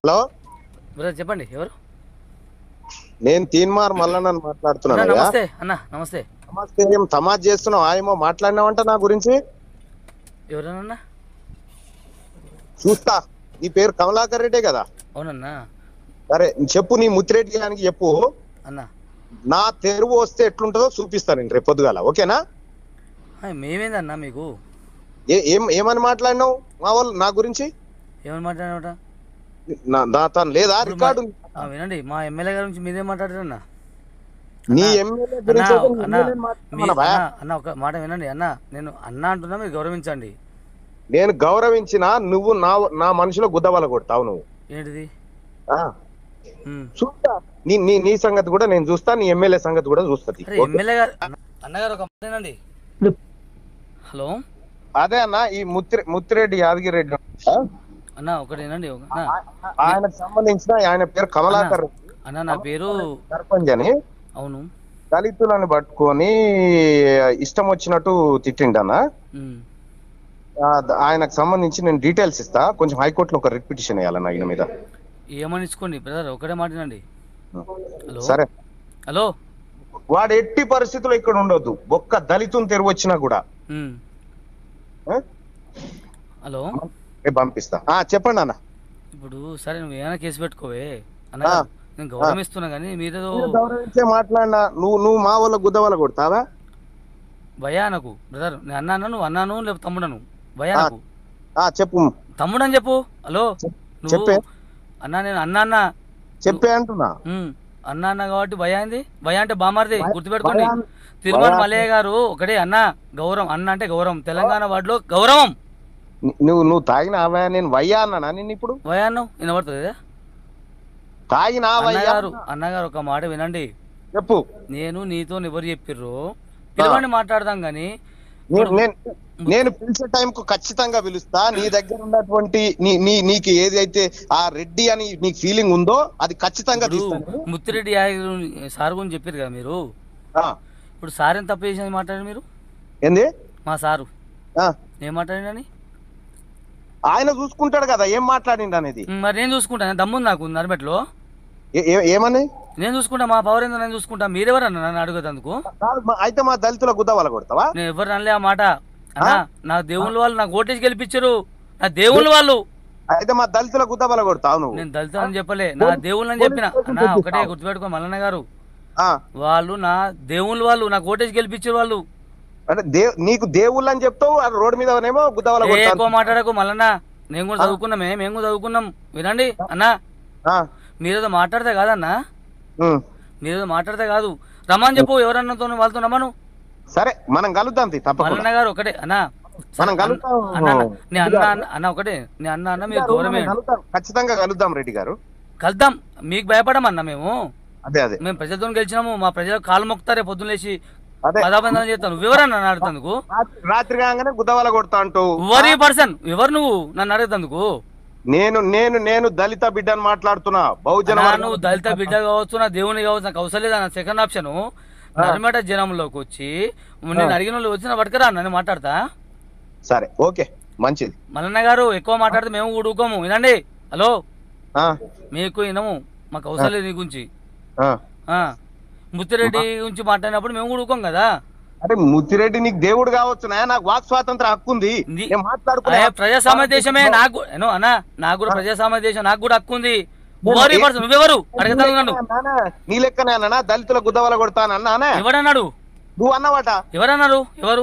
Hello brother చెప్పండి ఎవరు నేను తీన్మార్ మల్లన్న అన్న మాట్లాడుతున్నాను నమస్తే అన్న నమస్తే నమస్తే ఏం తమాజ్ చేస్తున్నావు ఆయమో మాట్లాడినావంట నా గురించి ఎవరన్నా చూస్తా నీ పేరు కమలాకర్ రెడ్డే కదా అవునన్నా సరే చెప్పు నీ ముత్తిరెడ్డి గారికి చెప్పు అన్న నా తెరువు వస్తే ఎట్లుంటుందో చూపిస్తాను నేను రేపు పొద్దుగాల ఓకేనా ఆ, మేమేందన్నా మీకు ఏ ఏం ఏమని మాట్లాడినావు మా వాళ్ళు నా గురించి ఏమని మాట్లాడినట నా నా తను లేదా రికార్డు వినండి మా ఎమ్మెల్యే గారి నుంచి మీరేం మాట్లాడారన్నా నీ అన్నా, ఎమ్మెల్యే అన్న గురించి అయితే నీ అన్న ఎమ్మెల్యేని మీ- మాట్లాడమనవా? అన్న, అన్న ఒక మాట వినండి అన్న నేను అన్న అంటున్నా మీరు గౌరవించండి నేను గౌరవించిన నువ్వు నా నా మనిషిలో గుద్దవల కొడతావు నువ్వు ఏంటిది ఆ, ఉమ్. చూస్తా నీ నీ నీ సంగతి కూడా నేను చూస్తా నీ ఎమ్మెల్యే సంగతి కూడా చూస్తుంది అరే ఎమ్మెల్యే గారు అన్న- అన్నగారు ఒక మాట వినండి హలో అదే అన్న ఈ ముత్తి ముత్తిరెడ్డి యాదగిరి రెడ్డి ఉన్నాడా? అన్న ఒకటి వినండి ఒక- అన్న ఆయనకు సంబంధించిన ఆయన పేరు కమలాకర్ రెడ్డి. అన్న నా పేరు సర్పంచ్ అని అవును దళితులను పట్టుకొని ఇష్టం వచ్చినట్టు తిట్టిండన్న ఉమ్. ఆ, ద- ఆయనకు సంబంధించి నేను డీటెయిల్స్ ఇస్తా కొంచెం హైకోర్టులో ఒక రిట్ పిటిషన్ వేయాలన్న ఆయన మీద ఏమని ఇచ్చుకోండి బ్రదర్ ఒకటే మాట వినండి హలో సరే హలో వాడు ఎట్టి పరిస్థితుల్లో ఇక్కడ ఉండొద్దు ఒక్క దళితుని తెరువు వచ్చినా కూడా ఉమ్. ఆ? హలో రేపు పంపిస్తా ఆ చెప్పండి అన్న ఇప్పుడు సరే నువ్వు ఏమైనా కేసు పెట్టుకోవే అన్న ఆ. నేను గౌరవిస్తున్నా కానీ మీరేదో మీరు గౌరవించే మాట్లాడినా నువ్వు నువ్వు మా వాళ్ళ గుద్ద వాళ్ళ కొడతావా భయా నాకు బ్రదర్ నేను అన్నాను నువ్వు అన్నాను లేకపోతే తమ్ముడను భయా ఆ. నాకు ఆ చెప్పు తమ్ముడు అని చెప్పు హలో నువ్వు చెప్పే. అన్నా నేను అన్నా అన్నా చెప్పే అంటున్నా ఉమ్, అన్నా అన్నా కాబట్టి భయ అయింది భయ అంటే బామారిది భయ- గుర్తుపెట్టుకోండి భయ- తిరుమల భయ- మల్లయ్య గారు ఒకటే అన్న గౌరవం అన్న అంటే గౌరవం తెలంగాణ వాడిలో గౌరవం ని- నువ్వు నువ్వు తాగిన అవయా నేను వయ్యా అన్నానా నేను ఇప్పుడు భయ అన్నావు వినబడుతుంది తాగిన వయ్యా అన్నగారు అన్నగారు ఒక మాట వినండి చెప్పు నేను నీతో ఎవరు చెప్పిర్రు పిలవండి మాట్లాడదాం కానీ నేను నేను నేను పిలిచే టైం కు ఖచ్చితంగా పిలుస్తా నీ దగ్గర ఉన్నటువంటి నీ నీ నీకు ఏదైతే ఆ రెడ్డి అని నీకు ఫీలింగ్ ఉందో అది ఖచ్చితంగా ఇప్పుడు తీస్తాను ముత్తిరెడ్డి యాదగిరి సార్ గురించి చెప్పారు కదా మీరు ఆ, ఇప్పుడు సార్ ఎంత తప్పు చేసిన మాట్లాడారు మీరు ఏంది మా సారు ఆ, ఏం మాట్లాడిండని ఆయన చూసుకుంటాడు కదా ఏం మాట్లాడిండు అనేది ఉమ్, మరి నేను చూసుకుంటాను దమ్ముంది నాకు నరబెట్లో ఏ- ఏ- ఏమని నేను చూసుకుంటా మా పవర్ ఏందో నేను చూసుకుంటా మీరెవరన్నా నన్ను అడుగుతందుకు కాదు, మా- అయితే మా దళితుల గుద్ద వాళ్ళ కొడతావా నేను ఎవరు అనలే ఆ మాట అన్నా నా దేవుళ్ళ వాళ్ళు నాకు ఓటేసి గెలిపించరు నా దేవుళ్ళ వాళ్ళు అయితే మా దళితుల గుద్ద వాళ్ళ కొడతావు నువ్వు నేను దళితులు అని చెప్పలే నా దేవుళ్ళని అని చెప్పిన అన్నా ఒకటే గుర్తుపెట్టుకో మల్లన్న గారు ఆ, వాళ్ళు నా దేవుళ్ళ వాళ్ళు నాకు ఓటేసి గెలిపించారు వాళ్ళు అంటే దేవ్ నీకు దేవుళ్ళు అని చెప్తావు ఆ రోడ్డు మీద ఏమో గుద్ద వాళ్ళ ఏ కొడతాను ఎక్కువ మాట్లాడకు మల్లన్న నేను కూడా చదువుకున్నామే మేము కూడా చదువుకున్నాం వినండి అన్నా ఆ, మీరేదో మాట్లాడితే కాదన్నా ఉమ్. మీరేదో మాట్లాడితే కాదు రమ్మని చెప్పు ఎవరన్నతో వాళ్ళతో రమ్మను సరే మనం కలుద్దాం తీ, తప్పకుండా మల్లన్న గారు ఒకటే అన్నా మనం కలుద్దాం అన్న అన్న, నీ అన్న అన్న- అన్న ఒకటే నీ అన్న అన్న మీరు గౌరవమే మనం కలుద్దాం. ఖచ్చితంగా కలుద్దాం రెడ్డి గారు కలుద్దాం మీకు భయపడమన్నా మేము అదే అదే మేము ప్రజలతో గెలిచినాము మా ప్రజలకు కాలు మొక్కుతారే పొద్దున్న లేచి అదే పదాబంధనం చేస్తాను నువ్వెవరన్నా నన్ను అడుగుతందుకు రాత్రి- రాత్రి కాగానే గుద్దవల కొడతా అంటూ ఎవరి పర్సన్ ఎవరు నువ్వు నన్ను అడుగుతందుకు నేను నేను నేను దళిత బిడ్డని మాట్లాడుతున్నా బహుజన అన్నా, వర్గం- నువ్వు దళిత బిడ్డ కావచ్చు నా దేవుని కావచ్చు నాకు అవసరం లేదు అన్న సెకండ్ ఆప్షన్ నర్మేట జనంలోకి వచ్చి నేను అడిగిన వాళ్ళు వచ్చిన పట్టుకరా నన్ను మాట్లాడతా సరే ఓకే మంచిది మల్లన్న గారు ఎక్కువ మాట్లాడితే మేము ఊడుకోము వినండి హలో ఆ, మీకు వినము మాకు అవసరం లేదు నీ గురించి ఆ. ఆ. ముత్తిరెడ్డి గురించి మాట్లాడినప్పుడు మేము ఊడుకోం కదా అరే ముత్తిరెడ్డి నీకు దేవుడు కావచ్చు నాయన, నాకు వాక్ స్వాతంత్ర హక్కు ఉంది నీ- నేను మాట్లాడుకునే అయ్యా, ప్రజాస్వామ్య దేశమే నాకు కూడా- ఏనో అన్నా నాకు కూడా ప్రజాస్వామ్య దేశం నాకు కూడా హక్కు ఉంది ఎవరి పర్సన్ నువ్వెవరు అడగతాను నన్ను నాన్న, నీ లెక్కనే అన్నా దళితుల గుద్దవల కొడతాను అన్నానే ఎవడన్నాడు నువ్వు అన్నవాట ఎవరన్నారు ఎవరు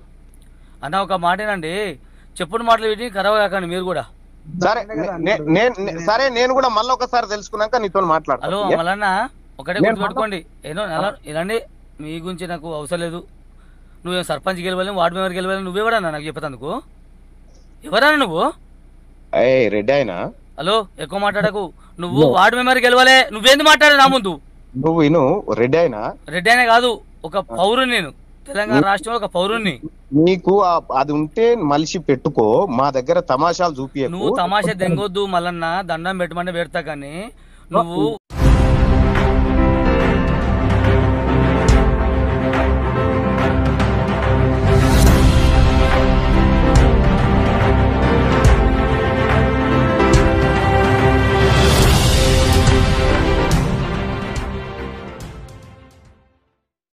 అన్న ఒక మాటేనండి చెప్పుడు మాటలు వీటిని ఖరాబ్ కాకండి మీరు కూడా సరే నే- నే- నే- సరే నేను కూడా మళ్ళీ ఒకసారి తెలుసుకున్నాక నీతో హలో మాట్లాడతాను మళ్ళన్న ఒకటే గుర్తుపెట్టుకోండి ఏనో నెల ఇలాంటి మీ గురించి నాకు అవసరం లేదు నువ్వేం సర్పంచ్ గెలవాలి వార్డు మెంబర్ గెలవాలి నువ్వెవడన్నా నాకు చెప్పేందుకు ఎవరన్నా నువ్వు ఏయ్ రెడ్డి అయినా హలో ఎక్కువ మాట్లాడకు నువ్వు వార్డు మెంబర్ గెలవాలే నువ్వేంది మాట్లాడే నా ముందు నువ్వు విను రెడ్డి అయినా రెడ్డి అనే కాదు ఒక పౌరుని నేను తెలంగాణ రాష్ట్రంలో ఒక పౌరుణ్ణి నీకు ఆ- అది ఉంటే మలిసి పెట్టుకో మా దగ్గర తమాషాలు చూపియకు నువ్వు తమాషా దెంగొద్దు మల్లన్న దండం పెట్టమంటే పెడతా కానీ నువ్వు